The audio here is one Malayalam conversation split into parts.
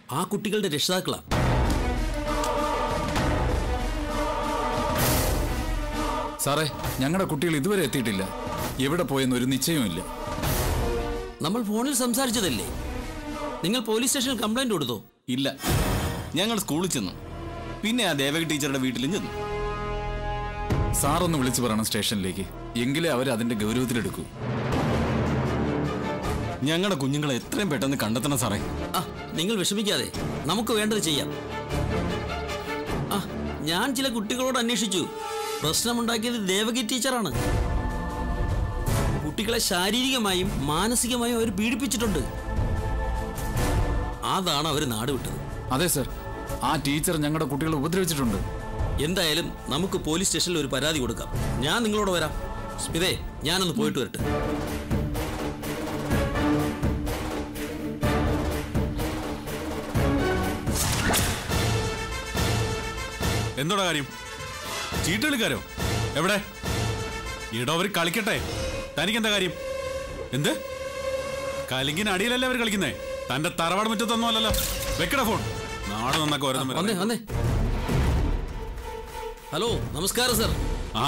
ആ കുട്ടികളുടെ രക്ഷിതാക്കളാ സാറേ ഞങ്ങളുടെ കുട്ടികൾ ഇതുവരെ എത്തിയിട്ടില്ല എവിടെ പോയെന്ന് ഒരു നിശ്ചയവുമില്ല നമ്മൾ ഫോണിൽ സംസാരിച്ചതല്ലേ നിങ്ങൾ പോലീസ് സ്റ്റേഷനിൽ കംപ്ലൈന്റ് കൊടുത്തോ ഇല്ല ഞങ്ങൾ സ്കൂളിൽ ചെന്നു പിന്നെ ആ ദേവക ടീച്ചറുടെ വീട്ടിലും ചെന്നു സാറൊന്ന് വിളിച്ചു പറയണം സ്റ്റേഷനിലേക്ക് എങ്കിലേ അവർ അതിന്റെ ഗൗരവത്തിലെടുക്കൂ ഞങ്ങളുടെ കുഞ്ഞുങ്ങളെ എത്രയും പെട്ടെന്ന് കണ്ടെത്തണം സാറേ ആ നിങ്ങൾ വിഷമിക്കാതെ നമുക്ക് വേണ്ടത് ചെയ്യാം ആ ഞാൻ ചില കുട്ടികളോട് അന്വേഷിച്ചു പ്രശ്നമുണ്ടാക്കിയത് ദേവകി ടീച്ചറാണ് കുട്ടികളെ ശാരീരികമായും മാനസികമായും അവർ പീഡിപ്പിച്ചിട്ടുണ്ട് അതാണ് അവർ നാട് വിട്ടത് അതെ സർ ആ ടീച്ചർ ഞങ്ങളുടെ കുട്ടികളെ ഉപദ്രവിച്ചിട്ടുണ്ട് എന്തായാലും നമുക്ക് പോലീസ് സ്റ്റേഷനിൽ ഒരു പരാതി കൊടുക്കാം ഞാൻ നിങ്ങളോട് വരാം സ്മിതേ ഞാനൊന്ന് പോയിട്ട് വരട്ടെ എന്തോടാ കാര്യം ചീട്ടുകളിക്കാരോ എവിടെ ഈടോ അവർ കളിക്കട്ടെ തനിക്കെന്താ കാര്യം എന്ത് കലിങ്ങിന് അടിയിലല്ലേ അവർ കളിക്കുന്നേ തന്റെ തറവാട് മുറ്റത്തൊന്നും അല്ലല്ലോ വെക്കട ഫോൺ നാട് നന്നൊക്കെ വന്നേ ഓരോന്നും വന്നേ ഹലോ നമസ്കാരം സർ ആ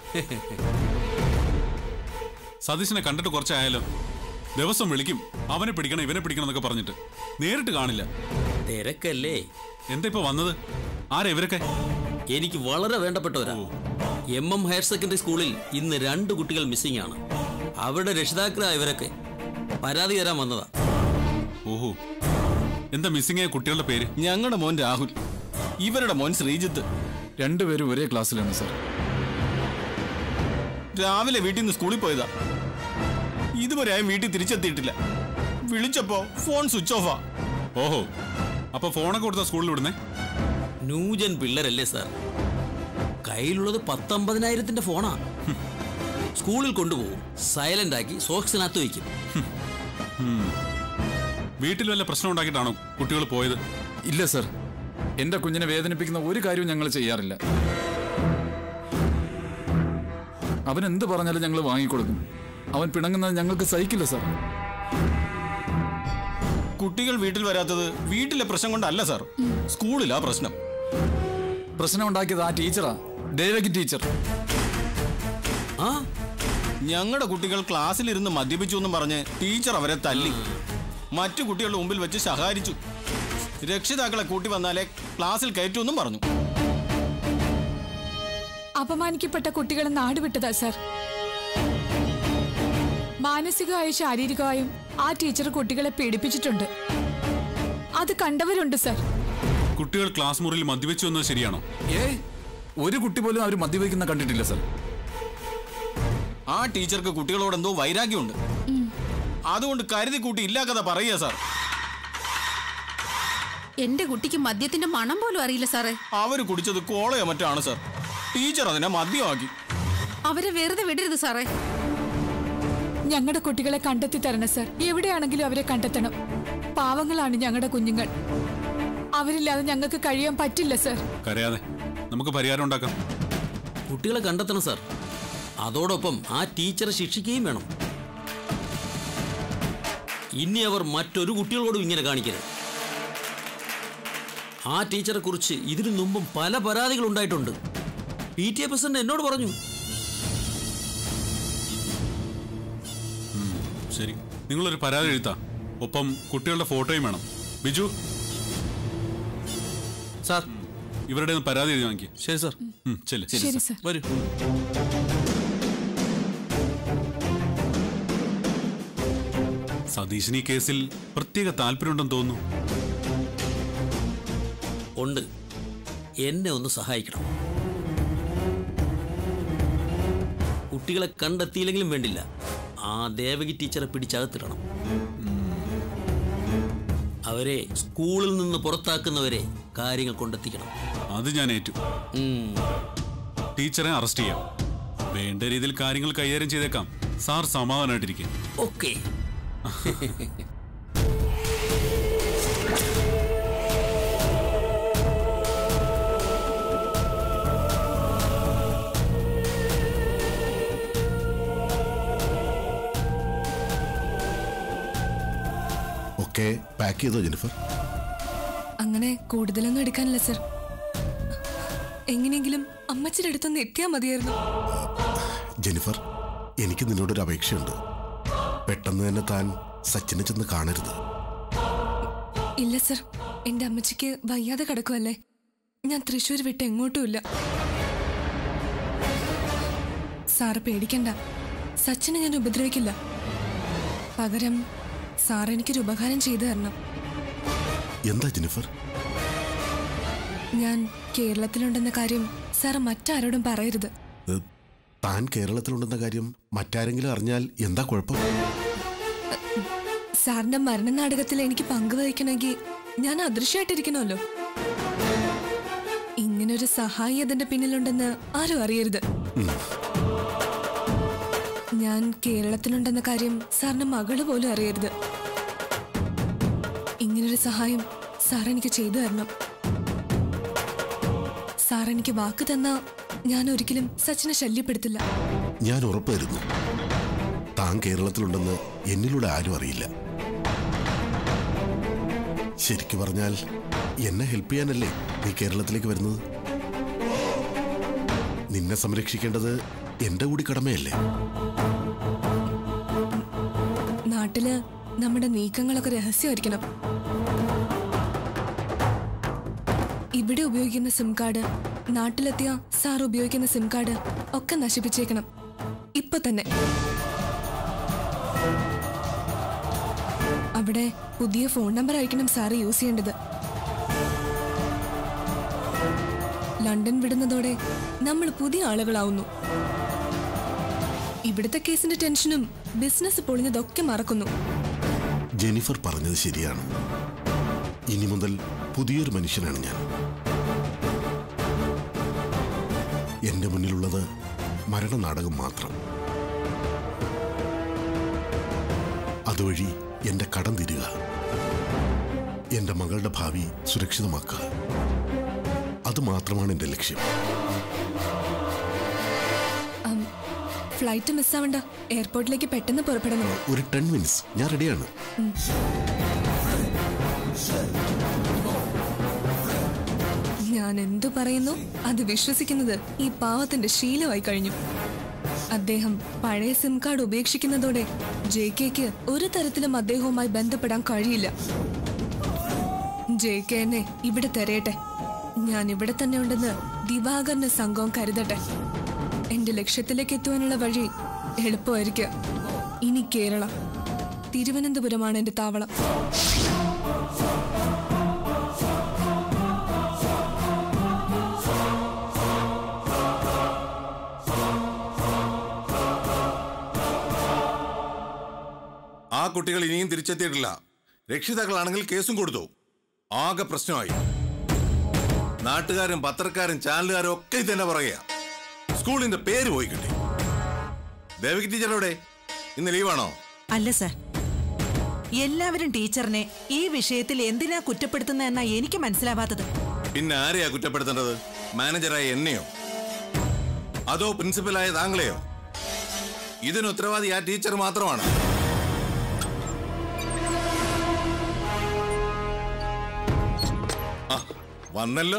സതീശനെ കണ്ടിട്ട് കുറച്ചായാലോ ദിവസം വിളിക്കും അവനെ പിടിക്കണം ഇവനെ പിടിക്കണം എന്നൊക്കെ പറഞ്ഞിട്ട് നേരിട്ട് കാണില്ല തിരക്കല്ലേ എന്താ ഇപ്പൊ വന്നത് ആരാ ഇവരൊക്കെ എനിക്ക് വളരെ വേണ്ടപ്പെട്ടവരാ എം എം ഹയർ സെക്കൻഡറി സ്കൂളിൽ ഇന്ന് രണ്ട് കുട്ടികൾ മിസ്സിംഗ് ആണ് അവരുടെ രക്ഷിതാക്കളാ ഇവരൊക്കെ പരാതി തരാൻ വന്നതാ ഓഹോ എന്താ മിസ്സിംഗ് ആയ കുട്ടികളുടെ പേര് ഞങ്ങളുടെ മോൻ രാഹുൽ ഇവരുടെ മോൻ ശ്രീജിത്ത് രണ്ടുപേരും ഒരേ ക്ലാസ്സിലാണ് സർ രാവിലെ വീട്ടിൽ നിന്ന് സ്കൂളിൽ പോയതാ ഇതുവരെയായും വീട്ടിൽ തിരിച്ചെത്തിയിട്ടില്ല വിളിച്ചപ്പോ ഫോൺ സ്വിച്ച് ഓഫാ ഓഹോ അപ്പൊ ഫോണൊക്കെ കൊടുത്ത സ്കൂളിൽ വിടുന്നേ ന്യൂജൻ പിള്ളേരല്ലേ സാർ കയ്യിലുള്ളത് പത്തൊമ്പതിനായിരത്തിന്റെ ഫോണാ സ്കൂളിൽ കൊണ്ടുപോകും സൈലന്റ് ആക്കി സോക്സിനകത്ത് വയ്ക്കും വീട്ടിൽ വല്ല പ്രശ്നം ഉണ്ടാക്കിയിട്ടാണോ കുട്ടികൾ പോയത് ഇല്ല സർ എന്റെ കുഞ്ഞിനെ വേദനിപ്പിക്കുന്ന ഒരു കാര്യവും ഞങ്ങൾ ചെയ്യാറില്ല അവൻ എന്ത് പറഞ്ഞാലും ഞങ്ങൾ വാങ്ങിക്കൊടുക്കും അവൻ പിണങ്ങുന്നത് ഞങ്ങൾക്ക് സഹിക്കില്ല സർ കുട്ടികൾ വീട്ടിൽ വരാത്തത് വീട്ടിലെ പ്രശ്നം കൊണ്ടല്ല സാർ സ്കൂളിലാ പ്രശ്നം പ്രശ്നം ഉണ്ടാക്കിയത് ആ ടീച്ചറാ ദേവകി ടീച്ചർ ആ ഞങ്ങളുടെ കുട്ടികൾ ക്ലാസ്സിലിരുന്ന് മദ്യപിച്ചു എന്നും പറഞ്ഞ് ടീച്ചർ അവരെ തല്ലി മറ്റു കുട്ടികളുടെ മുമ്പിൽ വെച്ച് ശകാരിച്ചു രക്ഷിതാക്കളെ കൂട്ടി വന്നാലേ ക്ലാസ്സിൽ കയറ്റുമെന്നും പറഞ്ഞു അപമാനിക്കപ്പെട്ട കുട്ടികളെ നാടുവിട്ടതാ സർ മാനസികമായും ശാരീരികമായും ആ ടീച്ചർ കുട്ടികളെ പീഡിപ്പിച്ചിട്ടുണ്ട് അത് കണ്ടവരുണ്ട് സർ കുട്ടികൾ ക്ലാസ് മുറിയിൽ മദ്യവെച്ചു എന്നത് ശരിയാണോ ഏയ് ഒരു കുട്ടി പോലും അവർ മദ്യപിക്കുന്ന കണ്ടിട്ടില്ല സർ ആ ടീച്ചർക്ക് കുട്ടികളോട് എന്തോ വൈരാഗ്യമുണ്ട് അതുകൊണ്ട് കരുതി കൂട്ടി ഇല്ലാ കഥ പറയുക സാർ എന്റെ കുട്ടിക്ക് മദ്യത്തിന്റെ മണം പോലും അറിയില്ല സാറേ അവര് കുടിച്ചത് കോളയോ മറ്റോ ആണ് സാർ ടീച്ചർ അതിനെ മദ്യമാക്കി അവരെ വെറുതെ വിടരുത് സാറേ ഞങ്ങളുടെ കുട്ടികളെ കണ്ടെത്തി തരണം സർ എവിടെയാണെങ്കിലും അവരെ കണ്ടെത്തണം പാവങ്ങളാണ് ഞങ്ങളുടെ കുഞ്ഞുങ്ങൾ അവരില്ലാതെ ഞങ്ങൾക്ക് കഴിയാൻ പറ്റില്ല സർ കരയാതെ നമുക്ക് പരിഹാരം ഉണ്ടാക്കാം കുട്ടികളെ കണ്ടെത്തണം സാർ അതോടൊപ്പം ആ ടീച്ചറെ ശിക്ഷിക്കുകയും വേണം ഇനി അവർ മറ്റൊരു കുട്ടികളോടും ഇങ്ങനെ കാണിക്കരുത് ആ ടീച്ചറെ കുറിച്ച് ഇതിനു മുമ്പും പല പരാതികൾ ഉണ്ടായിട്ടുണ്ട് പി ടി എ പ്രസിഡന്റ് എന്നോട് പറഞ്ഞു ശരി നിങ്ങളൊരു പരാതി എഴുത്താ ഒപ്പം കുട്ടികളുടെ ഫോട്ടോയും വേണം ബിജു സാർ ഇവരുടെ ഒന്ന് പരാതി എഴുതി വാങ്ങിക്കുക ശരി സാർ ചെല്ല് ശരി സർ വരൂ സതീശിന് ഈ കേസിൽ പ്രത്യേക താല്പര്യമുണ്ടെന്ന് തോന്നുന്നു ഉണ്ട് എന്നെ ഒന്ന് സഹായിക്കണം കുട്ടികളെ കണ്ടെത്തിയില്ലെങ്കിലും വേണ്ടില്ല ആ ദേവകി ടീച്ചറെ പിടിച്ചകത്തിടണം അവരെ സ്കൂളിൽ നിന്ന് പുറത്താക്കുന്നവരെ കാര്യങ്ങൾ കൊണ്ടെത്തിക്കണം അത് ഞാൻ ഏറ്റു ഉം. ടീച്ചറെ അറസ്റ്റ് ചെയ്യാം വേണ്ട രീതിയിൽ കാര്യങ്ങൾ കൈകാര്യം ചെയ്തേക്കാം സാർ സമാധാനമായിട്ടിരിക്കും ഓക്കെ ഒക്കെ പാക്ക് ചെയ്തോ ജെനിഫർ അങ്ങനെ കൂടുതലൊന്നും എടുക്കാനില്ല സർ എങ്ങനെയെങ്കിലും അമ്മച്ചിയുടെ അടുത്തൊന്ന് എത്തിയാൽ മതിയായിരുന്നു ജെനിഫർ എനിക്ക് നിന്നോടൊരു അപേക്ഷയുണ്ട് പെട്ടെന്ന് തന്നെ താൻ സച്ചിനെ ചെന്ന് കാണരുത് ഇല്ല സർ എന്റെ അമ്മച്ചിക്ക് വയ്യാതെ കിടക്കുമല്ലേ ഞാൻ തൃശ്ശൂർ വിട്ട് എങ്ങോട്ടുമില്ല സാറ് പേടിക്കണ്ട സച്ചിനെ ഞാൻ ഉപദ്രവിക്കില്ല പകരം സാർ എനിക്കൊരു ഉപകാരം ചെയ്തു തരണം എന്താ ജെനിഫർ ഞാൻ കേരളത്തിലുണ്ടെന്ന കാര്യം സാർ മറ്റാരോടും പറയരുത് ഏ, താൻ കേരളത്തിലുണ്ടെന്ന കാര്യം മറ്റാരെങ്കിലും അറിഞ്ഞാൽ എന്താ കുഴപ്പം സാറിന്റെ മരണനാടകത്തിൽ എനിക്ക് പങ്കുവഹിക്കണമെങ്കിൽ ഞാൻ അദൃശ്യമായിട്ടിരിക്കണമല്ലോ ഇങ്ങനൊരു സഹായി അതിന്റെ പിന്നിലുണ്ടെന്ന് ആരും അറിയരുത് ഞാൻ കേരളത്തിലുണ്ടെന്ന കാര്യം സാറിന്റെ മകള് പോലും അറിയരുത് ഇങ്ങനൊരു സഹായം സാർ എനിക്ക് ചെയ്തു തരണം സാർ എനിക്ക് വാക്ക് തന്ന ഞാൻ ഒരിക്കലും സച്ചിനെ ശല്യപ്പെടുത്തില്ല ഞാൻ ഉറപ്പ് തരുന്നു താൻ കേരളത്തിലുണ്ടെന്ന് എന്നിലൂടെ ആരും അറിയില്ല ശരിക്കു പറഞ്ഞാൽ എന്നെ ഹെൽപ്പ് ചെയ്യാനല്ലേ നീ കേരളത്തിലേക്ക് വരുന്നത് നിന്നെ സംരക്ഷിക്കേണ്ടത് എന്റെ കൂടി കടമയല്ലേ നാട്ടില് നമ്മുടെ നീക്കങ്ങളൊക്കെ രഹസ്യമായിരിക്കണം ഇവിടെ ഉപയോഗിക്കുന്ന സിം കാർഡ് നാട്ടിലെത്തിയ സാർ ഉപയോഗിക്കുന്ന സിം കാർഡ് ഒക്കെ നശിപ്പിച്ചേക്കണം ഇപ്പൊ തന്നെ അവിടെ പുതിയ ഫോൺ നമ്പർ ആയിരിക്കണം സാറ് യൂസ് ചെയ്യേണ്ടത് ലണ്ടൻ വിടുന്നതോടെ നമ്മൾ പുതിയ ആളുകളാവുന്നു ഇവിടുത്തെ കേസിന്റെ ടെൻഷനും ബിസിനസ് പൊളിഞ്ഞതൊക്കെ മറക്കുന്നു ജെനിഫർ പറഞ്ഞത് ശരിയാണ് ഇനി മുതൽ പുതിയൊരു മനുഷ്യനാണ് ഞാൻ എന്റെ മുന്നിലുള്ളത് മരണനാടകം മാത്രം അതുവഴി എന്റെ കടം തീരുക എന്റെ മകളുടെ ഭാവി സുരക്ഷിതമാക്കുക അത് മാത്രമാണ് എന്റെ ലക്ഷ്യം അം, ഫ്ലൈറ്റ് മിസ്സാവണ്ട എയർപോർട്ടിലേക്ക് പെട്ടെന്ന് പുറപ്പെടണം ഒരു ടെൻ മിനിറ്റ്സ് ഞാൻ റെഡിയാണ് ഞാൻ എന്തു പറയുന്നു അത് വിശ്വസിക്കുന്നത് ഈ പാവത്തിന്റെ ശീലമായി കഴിഞ്ഞു അദ്ദേഹം പഴയ സിം കാർഡ് ഉപേക്ഷിക്കുന്നതോടെ ജെ കെക്ക് ഒരു തരത്തിലും അദ്ദേഹവുമായി ബന്ധപ്പെടാൻ കഴിയില്ല ജെ കെ എന്നെ ഇവിടെ തെരയട്ടെ ഞാൻ ഇവിടെ തന്നെ ഉണ്ടെന്ന് ദിവാകറിന് സംഘവും കരുതട്ടെ എന്റെ ലക്ഷ്യത്തിലേക്ക് എത്തുവാനുള്ള വഴി എളുപ്പമായിരിക്കും ഇനി കേരളം തിരുവനന്തപുരമാണ് എന്റെ താവളം ആ കുട്ടികൾ ഇനിയും തിരിച്ചെത്തിയിട്ടില്ല രക്ഷിതാക്കളാണെങ്കിൽ കേസും കൊടുത്തു ആകെ പ്രശ്നമായി നാട്ടുകാരും പത്രക്കാരും ചാനലുകാരും ഒക്കെ ഇത് തന്നെ പറയുക സ്കൂളിന്റെ പേര് പോയി കിട്ടി ദേവകി ടീച്ചറോടെ ഇന്ന് ലീവാണോ അല്ല സർ എല്ലാവരും ടീച്ചറിനെ ഈ വിഷയത്തിൽ എന്തിനാ കുറ്റപ്പെടുത്തുന്നതെന്നാ എനിക്ക് മനസ്സിലാവാത്തത് പിന്നെ ആരെയാ കുറ്റപ്പെടുത്തേണ്ടത് മാനേജറായ എന്നെയോ അതോ പ്രിൻസിപ്പലായ താങ്കളെയോ ഇതിന് ഉത്തരവാദി ആ ടീച്ചർ മാത്രമാണ് ആ, വന്നല്ലോ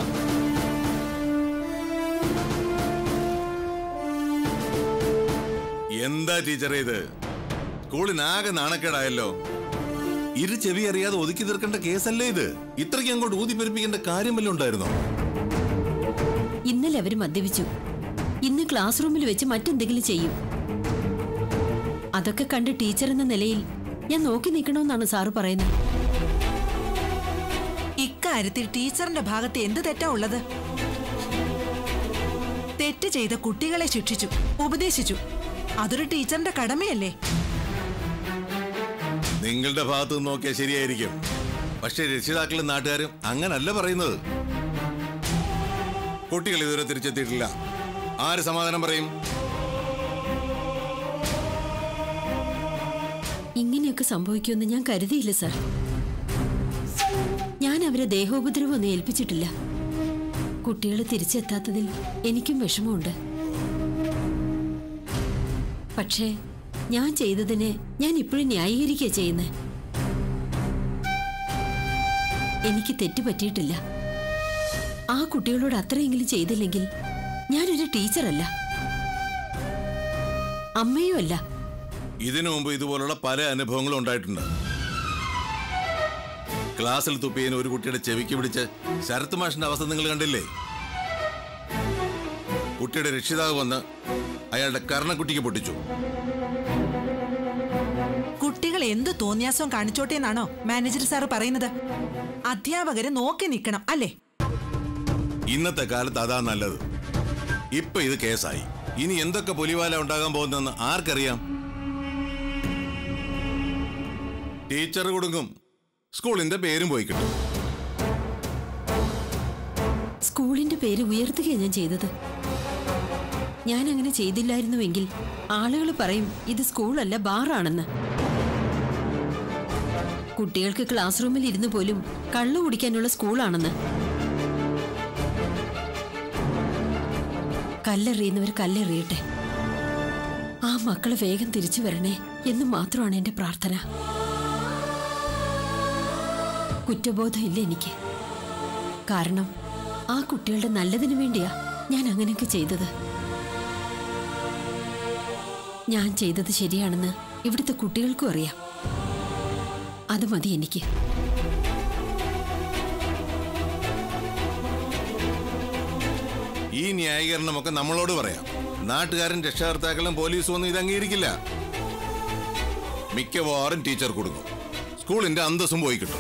എന്താ ടീച്ചറേ ഇത് സ്കൂളിനാകെ നാണക്കേടായല്ലോ ഇരു ചെവി അറിയാതെ ഒതുക്കി തീർക്കേണ്ട കേസല്ലേ ഇത് ഇത്രയ്ക്ക് അങ്ങോട്ട് ഊതിപ്പെരിപ്പിക്കേണ്ട കാര്യം വല്ലതും ഉണ്ടായിരുന്നോ ഇന്നലെ അവർ മദ്യപിച്ചു ഇന്ന് ക്ലാസ് റൂമിൽ വെച്ച് മറ്റെന്തെങ്കിലും ചെയ്യും അതൊക്കെ കണ്ട് ടീച്ചർ എന്ന നിലയിൽ ഞാൻ നോക്കി നിൽക്കണമെന്നാണ് സാറ് പറയുന്നത് ഇക്കാര്യത്തിൽ ടീച്ചറിന്റെ ഭാഗത്ത് എന്ത് തെറ്റാ ഉള്ളത് തെറ്റ് ചെയ്ത കുട്ടികളെ ശിക്ഷിച്ചു ഉപദേശിച്ചു അതൊരു ടീച്ചറിന്റെ കടമയല്ലേ നിങ്ങളുടെ ഭാഗത്ത് നിന്ന് നോക്കിയാൽ ശരിയായിരിക്കും പക്ഷെ രക്ഷിതാക്കളും നാട്ടുകാരും അങ്ങനല്ല പറയുന്നത് കുട്ടികൾ ഇതുവരെ തിരിച്ചെത്തിയിട്ടില്ല ആര് സമാധാനം പറയും ഇങ്ങനെയൊക്കെ സംഭവിക്കുമെന്ന് ഞാൻ കരുതിയില്ല സാർ ഞാൻ അവരെ ദേഹോപദ്രവം ഒന്നും ഏൽപ്പിച്ചിട്ടില്ല കുട്ടികൾ തിരിച്ചെത്താത്തതിൽ എനിക്കും വിഷമമുണ്ട് പക്ഷേ ഞാൻ ചെയ്തതിനെ ഞാൻ ഇപ്പോഴും ന്യായീകരിക്കുക ചെയ്യുന്നത് എനിക്ക് തെറ്റ് പറ്റിയിട്ടില്ല ആ കുട്ടികളോട് അത്രയെങ്കിലും ചെയ്തില്ലെങ്കിൽ ഞാനൊരു ടീച്ചറല്ല അമ്മയും അല്ല ഇതിനു മുമ്പ് ഇതുപോലുള്ള പല അനുഭവങ്ങളും ഉണ്ടായിട്ടുണ്ട് ക്ലാസ്സിൽ തുപ്പിയതിന് ഒരു കുട്ടിയുടെ ചെവിക്ക് പിടിച്ച് ശരത് മാഷിന്റെ അവസ്ഥ നിങ്ങൾ കണ്ടില്ലേ കുട്ടിയുടെ രക്ഷിതാവ് വന്ന് അയാളുടെ കർണക്കുട്ടിക്ക് പൊട്ടിച്ചു കുട്ടികൾ എന്ത് തോന്നിയാസം കാണിച്ചോട്ടെ എന്നാണോ മാനേജർ സാർ പറയുന്നത് അധ്യാപകര് നോക്കി നിൽക്കണം അല്ലേ ഇന്നത്തെ കാലത്ത് അതാ നല്ലത് ഇപ്പൊ ഇത് കേസായി ഇനി എന്തൊക്കെ പുലിവാല ഉണ്ടാകാൻ പോകുന്നെന്ന് ആർക്കറിയാം ടീച്ചർ കൊടുക്കും സ്കൂളിന്റെ പേരും പോയി കിട്ടും സ്കൂളിന്റെ പേര് ഉയർത്തുകയാണ് ഞാൻ ചെയ്തത് ഞാൻ അങ്ങനെ ചെയ്തില്ലായിരുന്നുവെങ്കിൽ ആളുകൾ പറയും ഇത് സ്കൂളല്ല ബാറാണെന്ന് കുട്ടികൾക്ക് ക്ലാസ് റൂമിൽ ഇരുന്ന് പോലും കള്ളു കുടിക്കാനുള്ള സ്കൂളാണെന്ന് കല്ലെറിയുന്നവർ കല്ലെറിയട്ടെ ആ മക്കള് വേഗം തിരിച്ചു വരണേ എന്ന് മാത്രമാണ് എന്റെ പ്രാർത്ഥന കുറ്റബോധമില്ല എനിക്ക് കാരണം ആ കുട്ടികളുടെ നല്ലതിനു വേണ്ടിയാ ഞാൻ അങ്ങനെയൊക്കെ ചെയ്തത് ഞാൻ ചെയ്തത് ശരിയാണെന്ന് ഇവിടുത്തെ കുട്ടികൾക്കും അറിയാം അത് മതി എനിക്ക് ഈ ന്യായീകരണമൊക്കെ നമ്മളോട് പറയാം നാട്ടുകാരും രക്ഷകർത്താക്കളും പോലീസും ഒന്നും ഇത് അംഗീകരിക്കില്ല മിക്കവാറും ടീച്ചർ കൊടുക്കും സ്കൂളിന്റെ അന്തസ്സും പോയി കിട്ടും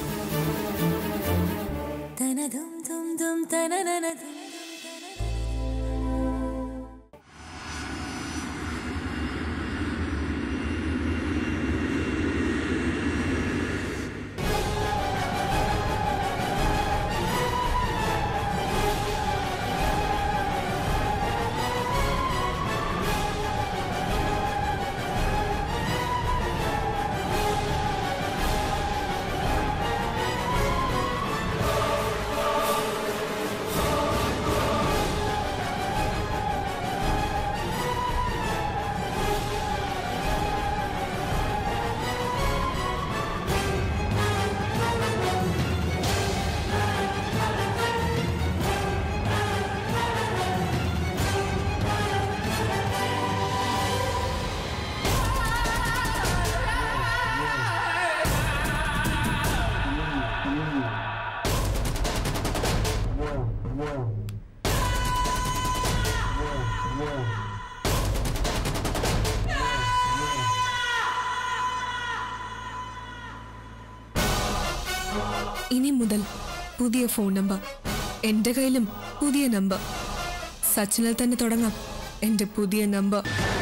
ഇനി മുതൽ പുതിയ ഫോൺ നമ്പർ എന്റെ കയ്യിലും പുതിയ നമ്പർ സച്ചിനിൽ തന്നെ തുടങ്ങാം എന്റെ പുതിയ നമ്പർ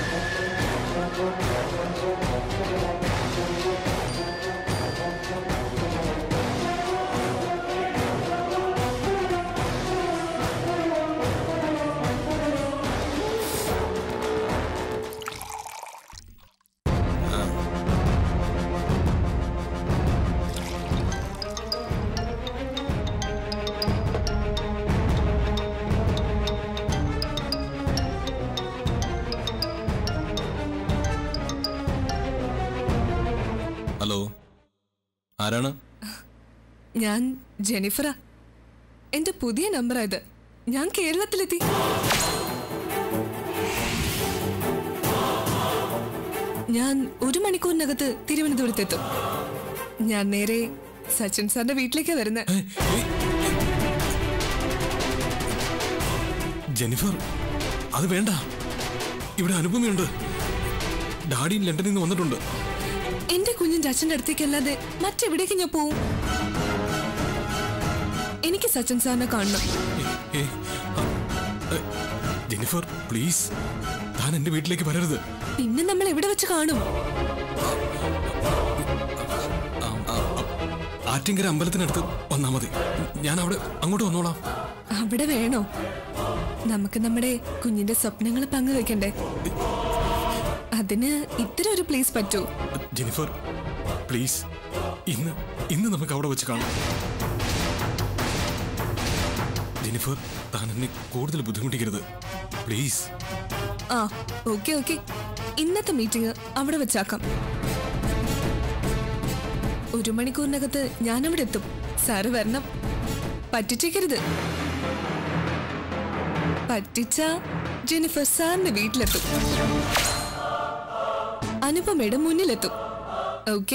ഹലോ ആരാണ് ഞാൻ ജെനിഫറ എന്റെ പുതിയ നമ്പറാ ഇത് ഞാൻ കേരളത്തിലെത്തി ഞാൻ ഒരു മണിക്കൂറിനകത്ത് തിരുവനന്തപുരത്തെത്തും ഞാൻ നേരെ സച്ചിൻ സാറിന്റെ വീട്ടിലേക്കാ വരുന്നത് ജെനിഫർ അത് വേണ്ട ഇവിടെ അനുപമയുണ്ട് ഡാഡി ലണ്ടനിൽ നിന്ന് വന്നിട്ടുണ്ട് എന്റെ കുഞ്ഞിന്റെ അച്ഛന്റെ അടുത്തേക്കല്ലാതെ മറ്റെവിടേക്ക് ഞാൻ പോവും എനിക്ക് സച്ചിൻ സാറിനെ കാണണം ഏ, ആ, ഏ, ജെനിഫർ പ്ലീസ് താൻ എന്റെ വീട്ടിലേക്ക് വരരുത് പിന്നെ നമ്മൾ എവിടെ വെച്ച് കാണും ആറ്റിങ്കര അമ്പലത്തിനടുത്ത് വന്നാ മതി ഞാൻ അവിടെ അങ്ങോട്ട് വന്നോളാം അവിടെ വേണോ നമുക്ക് നമ്മുടെ കുഞ്ഞിന്റെ സ്വപ്നങ്ങൾ പങ്കുവെക്കണ്ടേ അതിന് ഇത്തരം ഒരു പ്ലേസ് പറ്റൂ ജെനിഫർ പ്ലീസ് ഇന്ന് ഇന്ന് നമുക്ക് അവിടെ വെച്ച് കാണാം ജെനിഫർ താൻ എന്നെ കൂടുതൽ ബുദ്ധിമുട്ടിക്കരുത് പ്ലീസ് ആ ഓക്കെ ഓക്കെ ഇന്നത്തെ മീറ്റിംഗ് അവിടെ വെച്ചാക്കാം ഒരു മണിക്കൂറിനകത്ത് ഞാൻ അവിടെ എത്തും സാറ് വരണം പറ്റിച്ചേക്കരുത് പറ്റിച്ച ജെനിഫർ സാറിന്റെ വീട്ടിലെത്തും അനുപമയുടെ മുന്നിലെത്തും ഓക്കെ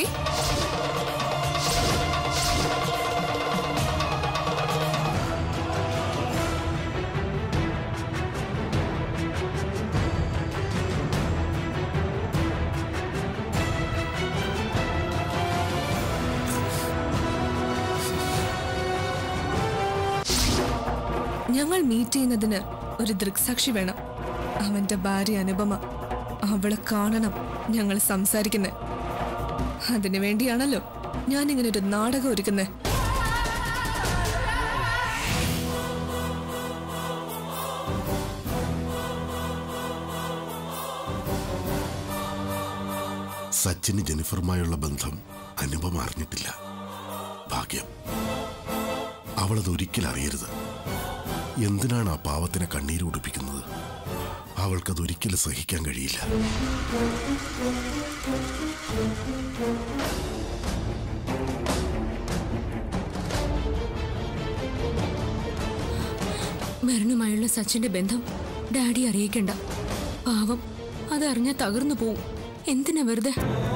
ഞങ്ങൾ മീറ്റ് ചെയ്യുന്നതിന് ഒരു ദൃക്സാക്ഷി വേണം അവന്റെ ഭാര്യ അനുപമ അവളെ കാണണം ഞങ്ങൾ സംസാരിക്കുന്നത് അതിനു വേണ്ടിയാണല്ലോ ഞാൻ ഇങ്ങനെ ഒരു നാടകം ഒരുക്കുന്നത് സച്ചിന് ജെനിഫറുമായുള്ള ബന്ധം അനുപമ അറിഞ്ഞിട്ടില്ല ഭാഗ്യം അവളത് ഒരിക്കലും അറിയരുത് എന്തിനാണ് ആ പാവത്തിനെ കണ്ണീര് ഉടുപ്പിക്കുന്നത് അവൾക്കത് ഒരിക്കലും സഹിക്കാൻ കഴിയില്ല മരണമായുള്ള സച്ചിന്റെ ബന്ധം ഡാഡി അറിയിക്കണ്ട പാവം അതറിഞ്ഞ തകർന്നു പോവും എന്തിനാ വെറുതെ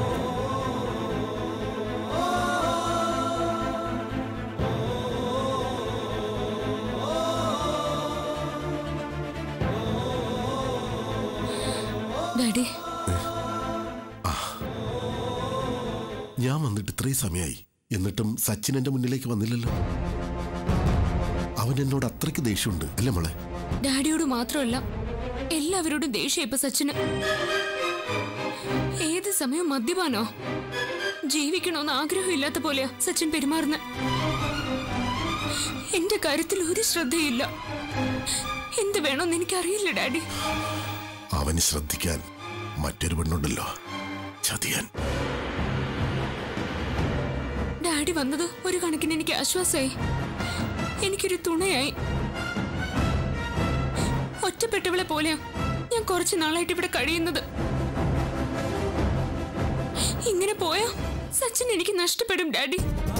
ഡാഡി ഞാൻ വന്നിട്ട് ഇത്രയും സമയമായി എന്നിട്ടും സച്ചിൻ എന്റെ മുന്നിലേക്ക് വന്നില്ലല്ലോ അവൻ എന്നോട് അത്രയ്ക്ക് ദേഷ്യമുണ്ട് അല്ലേ മോളെ ഡാഡിയോട് മാത്രമല്ല എല്ലാവരോടും ദേഷ്യം ഇപ്പൊ സച്ചിന് ഏത് സമയം മദ്യപാനോ ജീവിക്കണമെന്ന് ആഗ്രഹമില്ലാത്ത പോലെയാ സച്ചിൻ പെരുമാറുന്ന എന്റെ കാര്യത്തിൽ ഒരു ശ്രദ്ധയില്ല എന്ത് വേണമെന്ന് എനിക്കറിയില്ല ഡാഡി അവന് ശ്രദ്ധിക്കാൻ മറ്റൊരു പെണ്ണുണ്ടല്ലോ ചതിയാൻ ഡാഡി വന്നത് ഒരു കണക്കിന് എനിക്ക് ആശ്വാസമായി എനിക്കൊരു തുണയായി ഒറ്റപ്പെട്ടവളെ പോലെയാ ഞാൻ കുറച്ചു നാളായിട്ട് ഇവിടെ കഴിയുന്നത് ഇങ്ങനെ പോയാ സച്ചിൻ എനിക്ക് നഷ്ടപ്പെടും ഡാഡി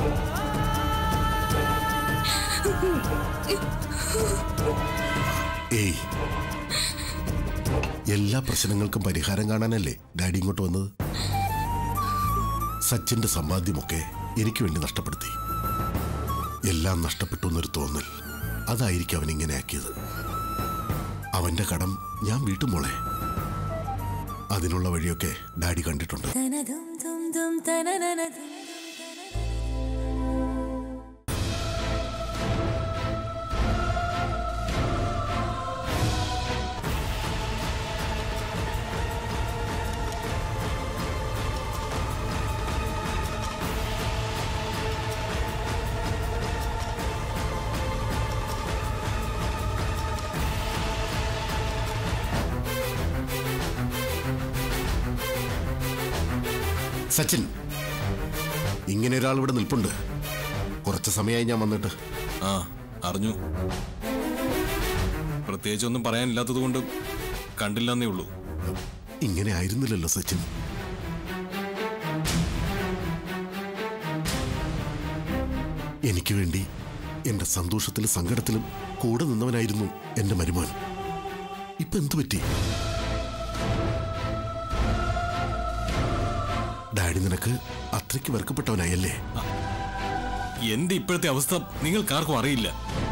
ഏയ് എല്ലാ പ്രശ്നങ്ങൾക്കും പരിഹാരം കാണാനല്ലേ ഡാഡി ഇങ്ങോട്ട് വന്നത് സച്ചിന്റെ സമ്പാദ്യമൊക്കെ എനിക്ക് വേണ്ടി നഷ്ടപ്പെടുത്തി എല്ലാം നഷ്ടപ്പെട്ടു എന്നൊരു തോന്നൽ അതായിരിക്കും അവൻ ഇങ്ങനെ ആക്കിയത് അവന്റെ കടം ഞാൻ വീട്ടുമോളെ അതിനുള്ള വഴിയൊക്കെ ഡാഡി കണ്ടിട്ടുണ്ട് സച്ചിൻ ഇങ്ങനെ ഒരാൾ ഇവിടെ നിൽപ്പുണ്ട് കുറച്ച് സമയമായി ഞാൻ വന്നിട്ട് ആ അറിഞ്ഞു പ്രത്യേകിച്ച് ഒന്നും പറയാനില്ലാത്തത് കൊണ്ട് കണ്ടില്ലെന്നേ ഉള്ളൂ ഇങ്ങനെ ആയിരുന്നില്ലല്ലോ സച്ചിൻ എനിക്ക് വേണ്ടി എന്റെ സന്തോഷത്തിലും സങ്കടത്തിലും കൂടെ നിന്നവനായിരുന്നു എന്റെ മരുമോൻ ഇപ്പൊ എന്തു പറ്റി ഡാഡി നിനക്ക് അത്രയ്ക്ക് വെറുക്കപ്പെട്ടവനായല്ലേ എന്റെ ഇപ്പോഴത്തെ അവസ്ഥ നിങ്ങൾക്കാർക്കും അറിയില്ല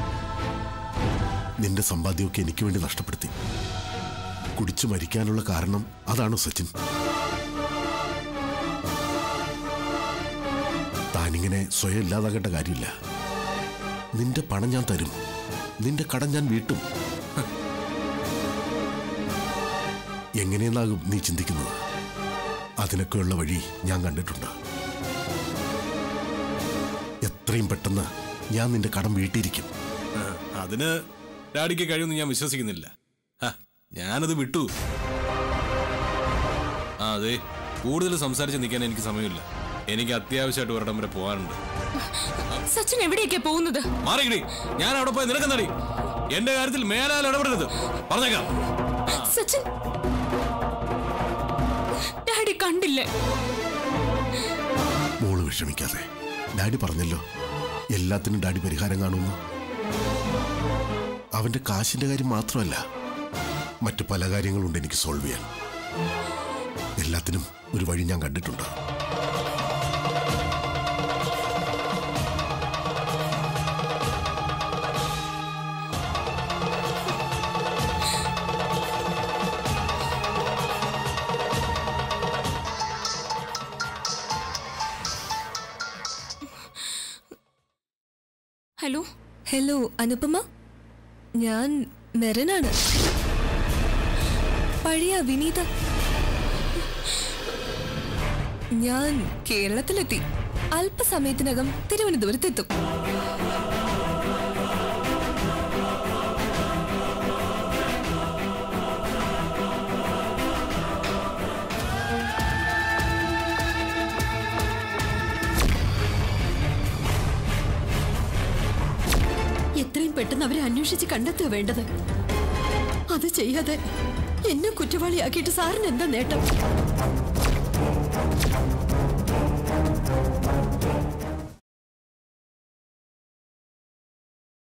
നിന്റെ സമ്പാദ്യമൊക്കെ എനിക്ക് വേണ്ടി നഷ്ടപ്പെടുത്തി കുടിച്ചു മരിക്കാനുള്ള കാരണം അതാണോ സച്ചിൻ താനിങ്ങനെ സ്വയം ഇല്ലാതാകേണ്ട കാര്യമില്ല നിന്റെ പണം ഞാൻ തരും നിന്റെ കടം ഞാൻ വീട്ടും ഹ്. എങ്ങനെയെന്നാകും നീ ചിന്തിക്കുന്നത് അതിനൊക്കെയുള്ള വഴി ഞാൻ കണ്ടിട്ടുണ്ട് എത്രയും പെട്ടെന്ന് ഞാൻ നിന്റെ കടം വീട്ടിയിരിക്കും ആ, അതിന് ഡാഡിക്ക് കഴിയുമെന്ന് ഞാൻ വിശ്വസിക്കുന്നില്ല ഹ, ഞാനത് വിട്ടു ആ അതെ കൂടുതൽ സംസാരിച്ച് നിൽക്കാൻ എനിക്ക് സമയമില്ല എനിക്ക് അത്യാവശ്യമായിട്ട് ഒരിടം വരെ പോകാനുണ്ട് സച്ചിൻ എവിടേക്കാ പോകുന്നത് മാറിക്കിടി ഞാൻ അവിടെ പോയി നിനക്കെന്നടി എന്റെ കാര്യത്തിൽ മേലാൽ ഇടപെടരുത് പറഞ്ഞേക്കാം സച്ചിൻ ഡാഡി കണ്ടില്ലേ മോള് വിഷമിക്കാതെ ഡാഡി പറഞ്ഞല്ലോ എല്ലാത്തിനും ഡാഡി പരിഹാരം കാണുന്നു അവന്റെ കാശിന്റെ കാര്യം മാത്രമല്ല മറ്റു പല കാര്യങ്ങളുണ്ട് എനിക്ക് സോൾവ് ചെയ്യാൻ എല്ലാത്തിനും ഒരു വഴി ഞാൻ കണ്ടിട്ടുണ്ട് ഹലോ ഹലോ അനുപമ ഞാൻ മെറനാണ് പഴയ വിനീത ഞാൻ കേരളത്തിലെത്തി അല്പസമയത്തിനകം തിരുവനന്തപുരത്തെത്തും എത്രയും പെട്ടെന്ന് അവരെ അന്വേഷിച്ച് കണ്ടെത്തുക വേണ്ടത് അത് ചെയ്യാതെ എന്നെ കുറ്റവാളിയാക്കിയിട്ട് സാറിന് എന്താ നേട്ടം